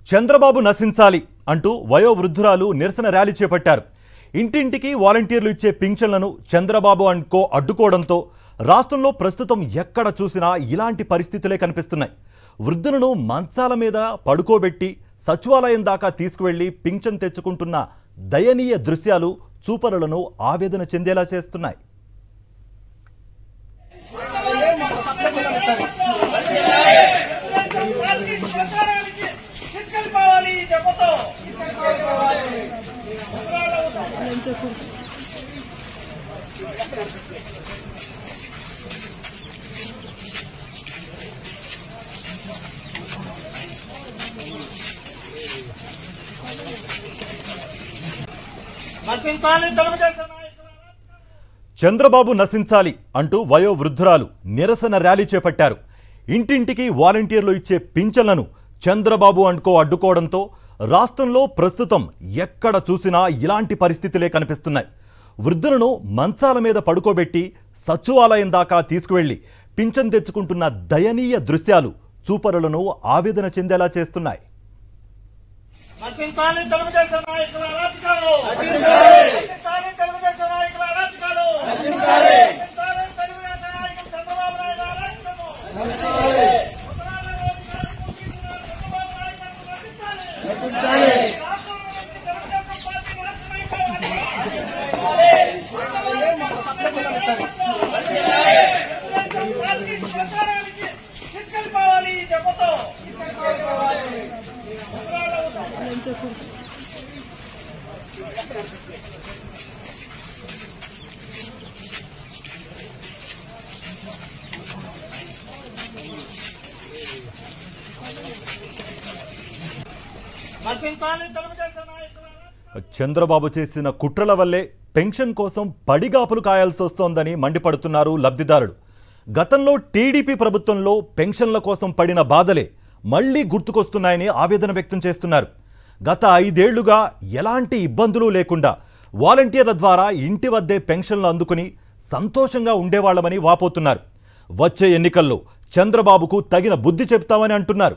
చంద్రబాబు నశించాలి అంటూ వయోవృద్ధురాలు నిరసన ర్యాలీ చేపట్టారు ఇంటింటికి వాలంటీర్లు ఇచ్చే పింఛన్లను చంద్రబాబు అండ్ కో అడ్డుకోవడంతో రాష్ట్రంలో ప్రస్తుతం ఎక్కడ చూసినా ఇలాంటి పరిస్థితులే కనిపిస్తున్నాయి వృద్ధులను మంచాల మీద పడుకోబెట్టి సచివాలయం దాకా తీసుకువెళ్లి పింఛన్ తెచ్చుకుంటున్న దయనీయ దృశ్యాలు చూపరులను ఆవేదన చెందేలా చేస్తున్నాయి తీసుకెళ్ళిపోవాలి దెబ్బతో నశించాలి తెలుగుదేశం నాయకుల చంద్రబాబు నశించాలి అంటూ వయోవృద్ధురాలు నిరసన ర్యాలీ చేపట్టారు ఇంటింటికి వాలంటీర్లు ఇచ్చే పింఛన్లను చంద్రబాబు అండ్కో అడ్డుకోవడంతో రాష్ట్రంలో ప్రస్తుతం ఎక్కడ చూసినా ఇలాంటి పరిస్థితులే కనిపిస్తున్నాయి వృద్ధులను మంచాల మీద పడుకోబెట్టి సచివాలయం దాకా తీసుకువెళ్లి పింఛన్ తెచ్చుకుంటున్న దయనీయ దృశ్యాలు చూపరులను ఆవేదన చెందేలా చేస్తున్నాయి నశించాలి తెలుగుదేశం నాయకుల అరాచకాలు నశించాలి తెలుగుదేశం నాయకుల అరాచకాలు నశించాలి తెలుగుదేశం నాయకులు చంద్రబాబు నాయుడు అరాచకము నశించాలి నశించాలి తీసుకెళ్ళిపోవాలి దెబ్బతో నశించాలి తెలుగుదేశం నాయకుల చంద్రబాబు చేసిన కుట్రల వల్లే పెన్షన్ కోసం పడిగాపులు కాయాల్సి వస్తోందని మండిపడుతున్నారు లబ్ధిదారుడు గతంలో టీడీపీ ప్రభుత్వంలో పెన్షన్ల కోసం పడిన బాధలే మళ్లీ గుర్తుకొస్తున్నాయని ఆవేదన వ్యక్తం చేస్తున్నారు గత ఐదేళ్లుగా ఎలాంటి ఇబ్బందులు లేకుండా వాలంటీర్ల ద్వారా ఇంటి వద్దే పెన్షన్లు అందుకుని సంతోషంగా ఉండేవాళ్లమని వాపోతున్నారు వచ్చే ఎన్నికల్లో చంద్రబాబుకు తగిన బుద్ధి చెప్తామని అంటున్నారు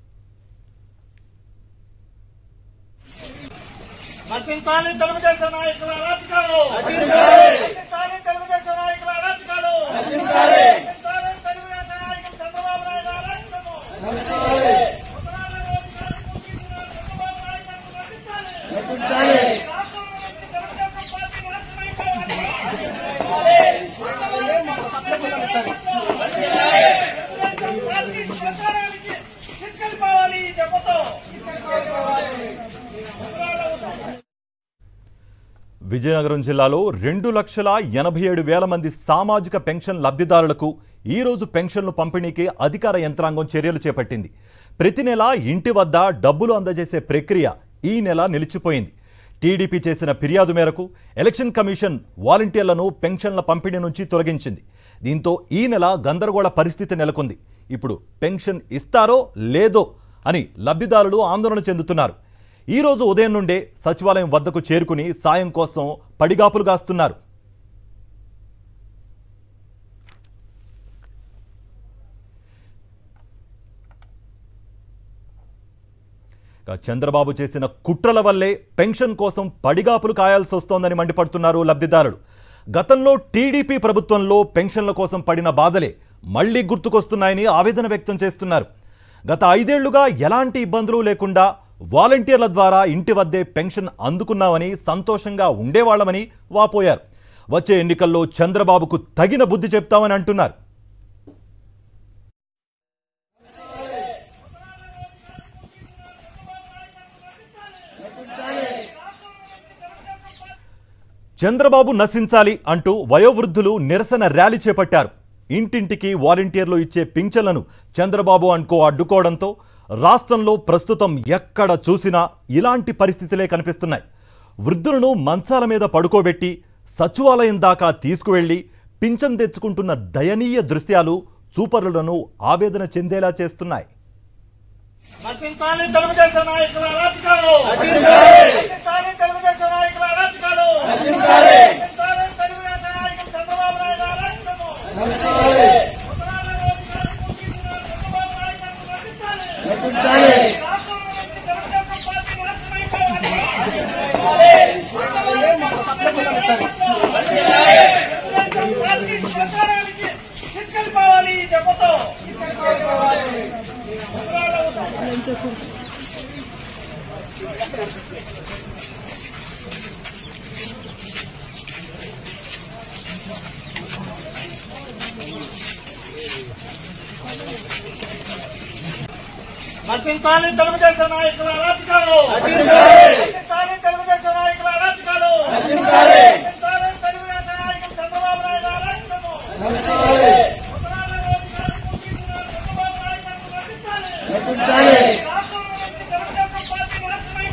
నశించాలి తెలుగుదేశం నాయకుల అరాచకాలు నశించాలి తెలుగుదేశం నాయకుల అరాచకాలు నశించాలి తెలుగుదేశం నాయకులు చంద్రబాబు నాయుడు అరాచకము నశించాలి నశించాలి తీసుకెళ్ళిపోవాలి దెబ్బతో విజయనగరం జిల్లాలో రెండు లక్షల ఎనభై ఏడు వేల మంది సామాజిక పెన్షన్ లబ్ధిదారులకు ఈ రోజు పెన్షన్లు పంపిణీకి అధికార యంత్రాంగం చర్యలు చేపట్టింది ప్రతి నెల ఇంటి వద్ద డబ్బులు అందజేసే ప్రక్రియ ఈ నెల నిలిచిపోయింది టీడీపీ చేసిన ఫిర్యాదు మేరకు ఎలక్షన్ కమిషన్ వాలంటీర్లను పెన్షన్ల పంపిణీ నుంచి తొలగించింది దీంతో ఈ నెల గందరగోళ పరిస్థితి నెలకొంది ఇప్పుడు పెన్షన్ ఇస్తారో లేదో అని లబ్ధిదారులు ఆందోళన చెందుతున్నారు ఈ రోజు ఉదయం నుండే సచివాలయం వద్దకు చేరుకుని సాయం కోసం పడిగాపులు గాస్తున్నారు ఇక చంద్రబాబు చేసిన కుట్రల వల్లే పెన్షన్ కోసం పడిగాపులు కాయాల్సి వస్తోందని మండిపడుతున్నారు లబ్ధిదారులు గతంలో టీడీపీ ప్రభుత్వంలో పెన్షన్ల కోసం పడిన బాధలే మళ్లీ గుర్తుకొస్తున్నాయని ఆవేదన వ్యక్తం చేస్తున్నారు గత ఐదేళ్లుగా ఎలాంటి ఇబ్బందులు లేకుండా వాలంటీర్ల ద్వారా ఇంటి వద్దే పెన్షన్ అందుకున్నామని సంతోషంగా ఉండేవాళ్లమని వాపోయారు వచ్చే ఎన్నికల్లో చంద్రబాబుకు తగిన బుద్ధి చెప్తామని అంటున్నారు చంద్రబాబు నశించాలి అంటూ వయోవృద్ధులు నిరసన ర్యాలీ చేపట్టారు ఇంటింటికి వాలంటీర్లు ఇచ్చే పింఛన్లను చంద్రబాబు అండ్కో అడ్డుకోవడంతో రాష్ట్రంలో ప్రస్తుతం ఎక్కడ చూసినా ఇలాంటి పరిస్థితులే కనిపిస్తున్నాయి వృద్ధులను మంచాల మీద పడుకోబెట్టి సచివాలయం దాకా తీసుకువెళ్లి పింఛన్ తెచ్చుకుంటున్న దయనీయ దృశ్యాలు చూపరులను ఆవేదన చెందేలా చేస్తున్నాయి నశించాలి తెలుగుదేశం నాయకుల అరాచకాలు నశించాలి తెలుగుదేశం నాయకుల అరాచకాలు నశించాలి తెలుగుదేశం నాయకులు చంద్రబాబు నాయుడు అరాచకము నశించాలి నశించాలి నశించాలి తెలుగుదేశం నాయకుల అరాచకాలు నశించాలి తెలుగుదేశం నాయకుల అరాచకాలు నశించాలి తెలుగుదేశం నాయకులు చంద్రబాబు నాయుడు అరాచకము ఉత్తరాంధ్ర రోజుగారు పూర్తిస్తున్న చంద్రబాబు నాయుడు నశించాలి రాష్ట్రంలో నుంచి తెలుగుదేశం పార్టీ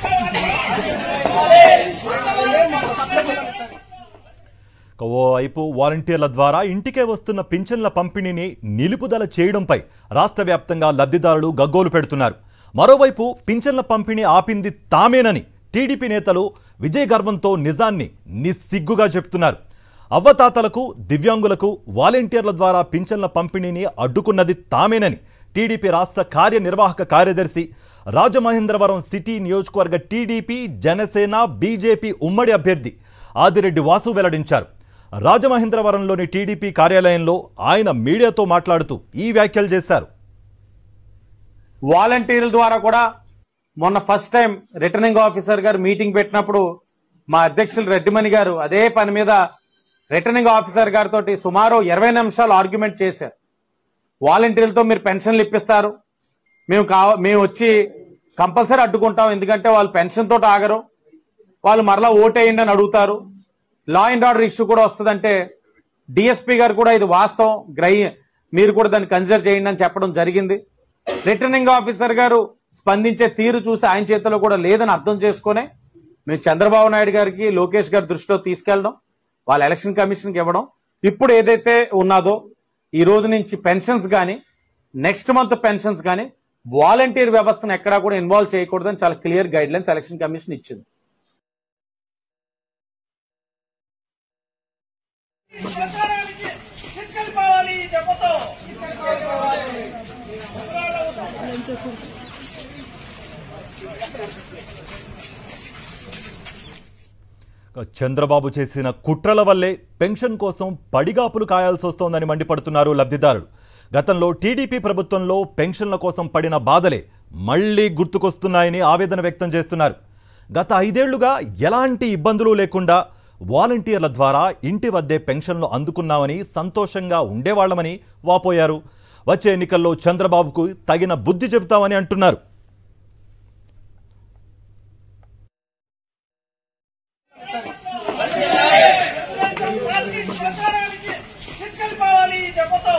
నాశనమైపోవాలి ఓవైపు వాలంటీర్ల ద్వారా ఇంటికే వస్తున్న పింఛన్ల పంపిణీని నిలుపుదల చేయడంపై రాష్ట్ర వ్యాప్తంగా లబ్ధిదారులు గగ్గోలు పెడుతున్నారు మరోవైపు పింఛన్ల పంపిణీ ఆపింది తామేనని టీడీపీ నేతలు విజయ గర్వంతో నిజాన్ని నిస్సిగ్గుగా చెప్తున్నారు అవ్వతాతలకు దివ్యాంగులకు వాలంటీర్ల ద్వారా పింఛన్ల పంపిణీని అడ్డుకున్నది తామేనని టీడీపీ రాష్ట్ర కార్యనిర్వాహక కార్యదర్శి రాజమహేంద్రవరం సిటీ నియోజకవర్గ టీడీపీ జనసేన బీజేపీ ఉమ్మడి అభ్యర్థి ఆదిరెడ్డి వాసు వెల్లడించారు రాజమహేంద్రవరంలోని టీడీపీ కార్యాలయంలో ఆయన మీడియాతో మాట్లాడుతూ ఈ వ్యాఖ్యలు చేశారు వాలంటీర్ల ద్వారా కూడా మొన్న ఫస్ట్ టైం రిటర్నింగ్ ఆఫీసర్ గారు మీటింగ్ పెట్టినప్పుడు మా అధ్యక్షులు రెడ్డిమణి గారు అదే పని మీద రిటర్నింగ్ ఆఫీసర్ గారితో సుమారు ఇరవై నిమిషాలు ఆర్గ్యుమెంట్ చేశారు వాలంటీర్లతో మీరు పెన్షన్లు ఇప్పిస్తారు మేము కావ మేము వచ్చి కంపల్సరీ అడ్డుకుంటాం ఎందుకంటే వాళ్ళు పెన్షన్ తోటి ఆగరు వాళ్ళు మరలా ఓటేయండి అని అడుగుతారు లా అండ్ ఆర్డర్ ఇష్యూ కూడా వస్తుందంటే డిఎస్పీ గారు కూడా ఇది వాస్తవం గ్రహి మీరు కూడా దాన్ని కన్సిడర్ చేయండి అని చెప్పడం జరిగింది రిటర్నింగ్ ఆఫీసర్ గారు స్పందించే తీరు చూసి ఆయన చేతిలో కూడా లేదని అర్థం చేసుకునే మేము చంద్రబాబు నాయుడు గారికి లోకేష్ గారి దృష్టిలో తీసుకెళ్ళడం వాళ్ళ ఎలక్షన్ కమిషన్కి ఇవ్వడం ఇప్పుడు ఏదైతే ఉన్నదో ఈ రోజు నుంచి పెన్షన్స్ కానీ నెక్స్ట్ మంత్ పెన్షన్స్ కానీ వాలంటీర్ వ్యవస్థను ఎక్కడా కూడా ఇన్వాల్వ్ చేయకూడదని చాలా clear guidelines election commission ఇచ్చింది ప్రచారానికి తీసుకెళ్ళిపోవాలి ఈ దెబ్బతో చంద్రబాబు చేసిన కుట్రల వల్లే పెన్షన్ కోసం పడిగాపులు కాయాల్సి వస్తోందని మండిపడుతున్నారు లబ్ధిదారులు గతంలో టీడీపీ ప్రభుత్వంలో పెన్షన్ల కోసం పడిన బాధలే మళ్లీ గుర్తుకొస్తున్నాయని ఆవేదన వ్యక్తం చేస్తున్నారు గత ఐదేళ్లుగా ఎలాంటి ఇబ్బందులు లేకుండా వాలంటీర్ల ద్వారా ఇంటి వద్దే పెన్షన్లు అందుకున్నామని సంతోషంగా ఉండేవాళ్లమని వాపోయారు వచ్చే ఎన్నికల్లో చంద్రబాబుకు తగిన బుద్ధి చెబుతామని అంటున్నారు పార్టీ ప్రచారానికి తీసుకెళ్ళిపోవాలి ఈ దెబ్బతో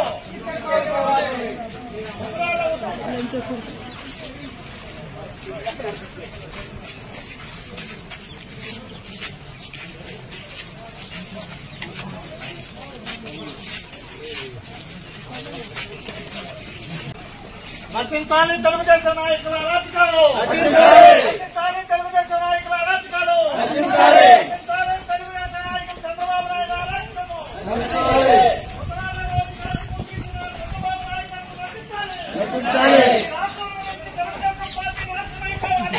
నశించాలి తెలుగుదేశం నాయకుల అరాచకాలు నశించాలి తెలుగుదేశం నాయకుల అరాచకాలు నశించాలి తెలుగుదేశం నాయకులు చంద్రబాబు నాయుడు అరాచకము ఉత్తరాంధ్ర రోజుగారు పూర్తిస్తున్న చంద్రబాబు నాయుడు నశించాలి రాష్ట్రంలో నుంచి తెలుగుదేశం పార్టీ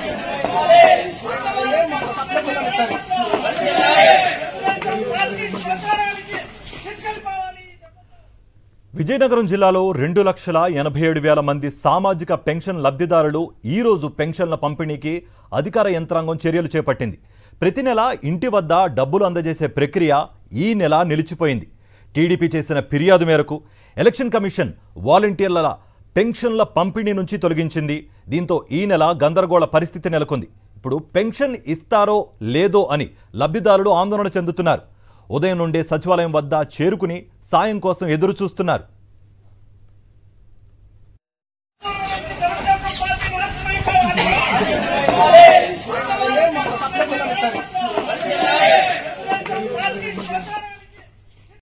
నాశనమైపోవాలి ప్రచారానికి తీసుకెళ్ళిపోవాలి విజయనగరం జిల్లాలో రెండు లక్షల ఎనభై ఏడు వేల మంది సామాజిక పెన్షన్ లబ్ధిదారులు ఈరోజు పెన్షన్ల పంపిణీకి అధికార యంత్రాంగం చర్యలు చేపట్టింది ప్రతి నెల ఇంటి వద్ద డబ్బులు అందజేసే ప్రక్రియ ఈ నెల నిలిచిపోయింది టీడీపీ చేసిన ఫిర్యాదు మేరకు ఎలక్షన్ కమిషన్ వాలంటీర్ల పెన్షన్ల పంపిణీ నుంచి తొలగించింది దీంతో ఈ నెల గందరగోళ పరిస్థితి నెలకొంది ఇప్పుడు పెన్షన్ ఇస్తారో లేదో అని లబ్ధిదారులు ఆందోళన చెందుతున్నారు ఉదయం నుండే సచివాలయం వద్ద చేరుకుని సాయం కోసం ఎదురు చూస్తున్నారు